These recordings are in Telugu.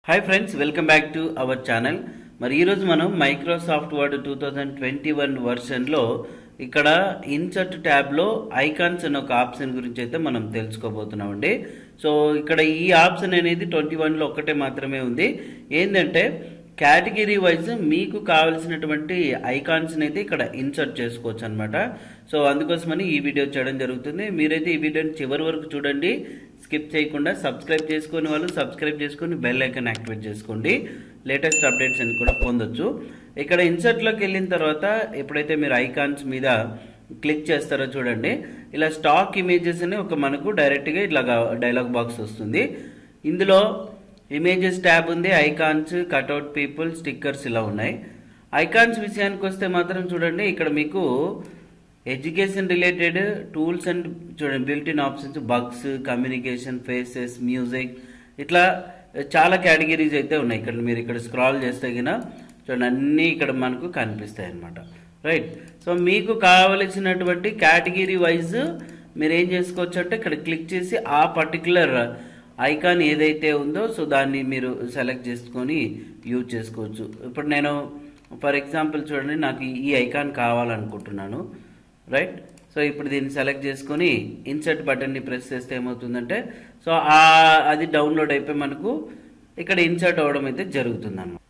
hi friends welcome back to our channel మరి ఈరోజు మనం Microsoft Word two thousand twenty one వర్షన్లో ఇక్కడ ఇన్సర్ట్ ట్యాబ్లో ఐకాన్స్ అనే ఒక ఆప్షన్ గురించి అయితే మనం తెలుసుకోబోతున్నామండి సో ఇక్కడ ఈ ఆప్షన్ అనేది ట్వంటీ వన్లో ఒక్కటే మాత్రమే ఉంది ఏంటంటే కేటగిరీ వైజ్ మీకు కావలసినటువంటి ఐకాన్స్ని అయితే ఇక్కడ ఇన్సర్ట్ చేసుకోవచ్చు అనమాట సో అందుకోసమని ఈ వీడియో చేయడం జరుగుతుంది మీరైతే ఈ వీడియోని చివరి వరకు చూడండి స్కిప్ చేయకుండా సబ్స్క్రైబ్ చేసుకుని వాళ్ళు సబ్స్క్రైబ్ చేసుకొని బెల్ ఐకాన్ యాక్టివేట్ చేసుకోండి లేటెస్ట్ అప్డేట్స్ అని కూడా పొందొచ్చు ఇక్కడ ఇన్సర్ట్లోకి వెళ్ళిన తర్వాత ఎప్పుడైతే మీరు ఐకాన్స్ మీద క్లిక్ చేస్తారో చూడండి ఇలా స్టాక్ ఇమేజెస్ అని ఒక మనకు డైరెక్ట్గా ఇట్లా డైలాగ్ బాక్స్ వస్తుంది ఇందులో ఇమేజెస్ ట్యాబ్ ఉంది ఐకాన్స్ కట్అవుట్ పీపుల్ స్టిక్కర్స్ ఇలా ఉన్నాయి ఐకాన్స్ విషయానికి వస్తే మాత్రం చూడండి ఇక్కడ మీకు ఎడ్యుకేషన్ రిలేటెడ్ టూల్స్ అండ్ చూడండి built in options bugs communication faces music ఇట్లా చాలా కేటగిరీస్ అయితే ఉన్నాయి ఇక్కడ మీరు ఇక్కడ స్క్రాల్ చేస్తే గిన చూడండి అన్నీ ఇక్కడ మనకు కనిపిస్తాయి అన్నమాట రైట్ సో మీకు కావలసినటువంటి కేటగిరీ వైజ్ మీరు ఏం చేసుకోవచ్చు అంటే ఇక్కడ క్లిక్ చేసి ఆ పర్టికులర్ ఐకాన్ ఏదైతే ఉందో సో దాన్ని మీరు సెలెక్ట్ చేసుకొని యూజ్ చేసుకోవచ్చు ఇప్పుడు నేను ఫర్ ఎగ్జాంపుల్ చూడండి నాకు ఈ ఐకాన్ కావాలనుకుంటున్నాను రైట్ సో ఇప్పుడు దీన్ని సెలెక్ట్ చేసుకొని ఇన్సర్ట్ బటన్ని ప్రెస్ చేస్తే ఏమవుతుందంటే సో ఆ అది డౌన్లోడ్ అయిపోయి మనకు ఇక్కడ ఇన్సర్ట్ అవ్వడం అయితే జరుగుతుంది అన్నమాట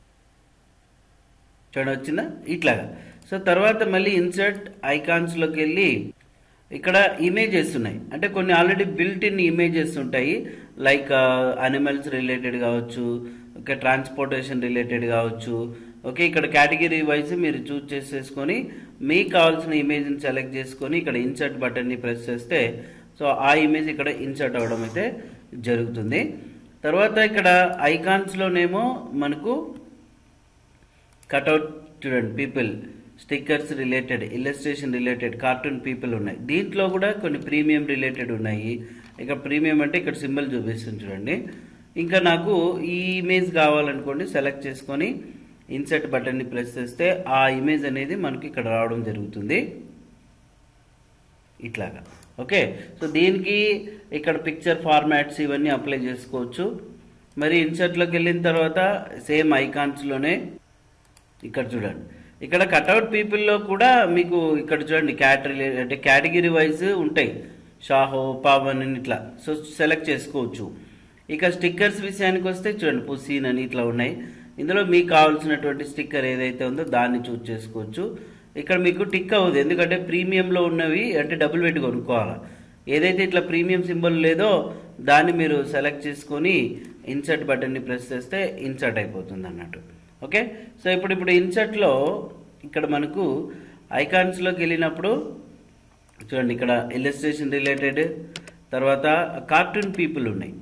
చూడండి వచ్చిందా ఇట్లాగా సో తర్వాత మళ్ళీ ఇన్సర్ట్ ఐకాన్స్లోకి వెళ్ళి ఇక్కడ ఇమేజెస్ ఉన్నాయి అంటే కొన్ని ఆల్రెడీ బిల్ట్ ఇన్ ఇమేజెస్ ఉంటాయి లైక్ అనిమల్స్ రిలేటెడ్ కావచ్చు ఓకే ట్రాన్స్పోర్టేషన్ రిలేటెడ్ కావచ్చు ఓకే ఇక్కడ కేటగిరీ వైజ్ మీరు చూస్ చేసేసుకొని మీకు కావాల్సిన ఇమేజ్ని సెలెక్ట్ చేసుకొని ఇక్కడ ఇన్సర్ట్ బటన్ని ప్రెస్ చేస్తే సో ఆ ఇమేజ్ ఇక్కడ ఇన్సర్ట్ అవ్వడం అయితే జరుగుతుంది తర్వాత ఇక్కడ ఐకాన్స్లోనేమో మనకు కట్అవుట్ చూడండి people stickers related illustration related cartoon people ఉన్నాయి దీంట్లో కూడా కొన్ని ప్రీమియం రిలేటెడ్ ఉన్నాయి ఇక ప్రీమియం అంటే ఇక్కడ సింబల్ చూపిస్తుంది చూడండి ఇంకా నాకు ఈ ఇమేజ్ కావాలనుకోండి సెలెక్ట్ చేసుకొని ఇన్సర్ట్ బటన్ని ప్రెస్ చేస్తే ఆ ఇమేజ్ అనేది మనకి ఇక్కడ రావడం జరుగుతుంది ఇట్లాగా ఓకే సో దీనికి ఇక్కడ పిక్చర్ ఫార్మాట్స్ ఇవన్నీ అప్లై చేసుకోవచ్చు మరి ఇన్సర్ట్లోకి వెళ్ళిన తర్వాత సేమ్ ఐకాన్స్లోనే ఇక్కడ చూడండి ఇక్కడ కట్అవుట్ పీపుల్లో కూడా మీకు ఇక్కడ చూడండి క్యాటరీ అంటే కేటగిరీ వైజ్ ఉంటాయి షాహో పావన్ అని ఇట్లా సో సెలెక్ట్ చేసుకోవచ్చు ఇక స్టిక్కర్స్ విషయానికి వస్తే చూడండి పుసీన్ అని ఇట్లా ఉన్నాయి ఇందులో మీకు కావాల్సినటువంటి స్టిక్కర్ ఏదైతే ఉందో దాన్ని చూస్ చేసుకోవచ్చు ఇక్కడ మీకు టిక్ అవ్వదు ఎందుకంటే ప్రీమియంలో ఉన్నవి అంటే డబుల్ పెట్టి కొనుక్కోవాలి ఏదైతే ఇట్లా ప్రీమియం సింబల్ లేదో దాన్ని మీరు సెలెక్ట్ చేసుకొని ఇన్సర్ట్ బటన్ని ప్రెస్ చేస్తే ఇన్సర్ట్ అయిపోతుంది అన్నట్టు ఓకే సో ఇప్పుడు ఇప్పుడు ఇన్సర్ట్లో ఇక్కడ మనకు ఐకాన్స్లోకి వెళ్ళినప్పుడు చూడండి ఇక్కడ ఇల్లస్ట్రేషన్ రిలేటెడ్ తర్వాత కార్టూన్ పీపుల్ ఉన్నాయి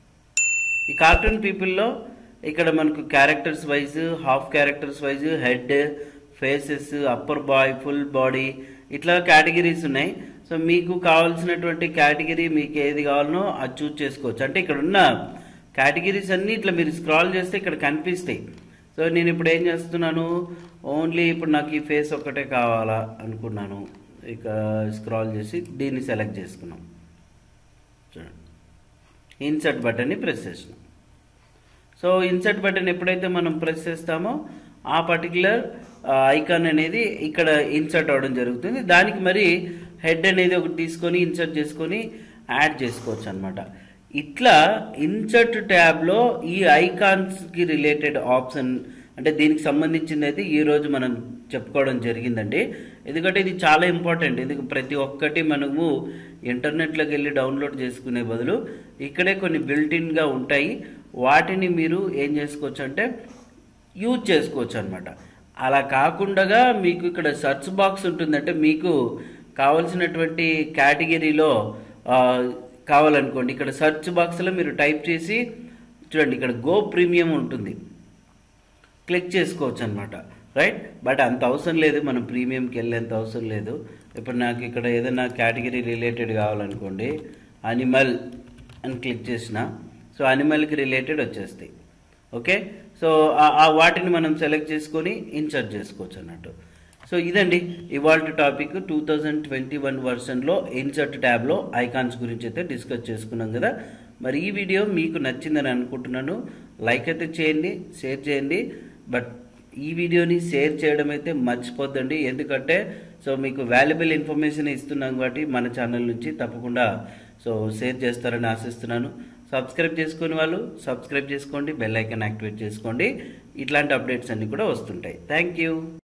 ఈ కార్టూన్ పీపుల్లో ఇక్కడ మనకు characters wise half characters wise head faces upper boy full body ఇట్లా కేటగిరీస్ ఉన్నాయి సో మీకు కావాల్సినటువంటి కేటగిరీ మీకు ఏది కావాలనో అది చూస్ చేసుకోవచ్చు అంటే ఇక్కడ ఉన్న కేటగిరీస్ అన్నీ ఇట్లా మీరు స్క్రాల్ చేస్తే ఇక్కడ కనిపిస్తాయి సో నేను ఇప్పుడు ఏం చేస్తున్నాను ఓన్లీ ఇప్పుడు నాకు ఈ ఫేస్ ఒక్కటే కావాలా అనుకున్నాను ఇక స్క్రాల్ చేసి దీన్ని సెలెక్ట్ చేసుకున్నాం చూడండి ఇన్సర్ట్ బటన్ని ప్రెస్ చేసినాం సో ఇన్సర్ట్ బటన్ ఎప్పుడైతే మనం ప్రెస్ చేస్తామో ఆ పర్టికులర్ ఐకాన్ అనేది ఇక్కడ ఇన్సర్ట్ అవ్వడం జరుగుతుంది దానికి మరి హెడ్ అనేది ఒకటి తీసుకొని ఇన్సర్ట్ చేసుకొని యాడ్ చేసుకోవచ్చు అనమాట ఇట్లా ఇన్సర్ట్ ట్యాబ్లో ఈ ఐకాన్స్కి రిలేటెడ్ ఆప్షన్ అంటే దీనికి సంబంధించింది అయితే ఈరోజు మనం చెప్పుకోవడం జరిగిందండి ఎందుకంటే ఇది చాలా ఇంపార్టెంట్ ఎందుకు ప్రతి ఒక్కటి మనము ఇంటర్నెట్లోకి వెళ్ళి డౌన్లోడ్ చేసుకునే బదులు ఇక్కడే కొన్ని బిల్టిన్గా ఉంటాయి వాటిని మీరు ఏం చేసుకోవచ్చు అంటే యూజ్ చేసుకోవచ్చు అనమాట అలా కాకుండా మీకు ఇక్కడ సెర్చ్ బాక్స్ ఉంటుందంటే మీకు కావలసినటువంటి కేటగిరీలో కావాలనుకోండి ఇక్కడ సెర్చ్ బాక్స్లో మీరు టైప్ చేసి చూడండి ఇక్కడ గో ప్రీమియం ఉంటుంది క్లిక్ చేసుకోవచ్చు అనమాట రైట్ బట్ అంత అవసరం లేదు మనం ప్రీమియంకి వెళ్ళేంత అవసరం లేదు ఇప్పుడు నాకు ఇక్కడ ఏదైనా కేటగిరీ రిలేటెడ్ కావాలనుకోండి అనిమల్ అని క్లిక్ చేసిన సో అనిమల్కి రిలేటెడ్ వచ్చేస్తాయి ఓకే సో ఆ వాటిని మనం సెలెక్ట్ చేసుకొని ఇన్సర్ట్ చేసుకోవచ్చు అన్నట్టు సో ఇదండి ఇవాళ topic two thousand twenty one వర్షన్లో ఇన్సర్ట్ ట్యాబ్లో ఐకాన్స్ గురించి అయితే డిస్కస్ చేసుకున్నాం కదా మరి ఈ వీడియో మీకు నచ్చిందని అనుకుంటున్నాను లైక్ అయితే చేయండి షేర్ చేయండి బట్ ఈ వీడియోని షేర్ చేయడం అయితే మర్చిపోద్దండి ఎందుకంటే సో మీకు వాల్యుబుల్ ఇన్ఫర్మేషన్ ఇస్తున్నాం కాబట్టి మన ఛానల్ నుంచి తప్పకుండా సో షేర్ చేస్తారని ఆశిస్తున్నాను సబ్స్క్రైబ్ చేసుకునే వాళ్ళు సబ్స్క్రైబ్ చేసుకోండి బెల్ ఐకాన్ యాక్టివేట్ చేసుకోండి ఇట్లాంటి అప్డేట్స్ అన్నీ కూడా వస్తుంటాయి థ్యాంక్ యూ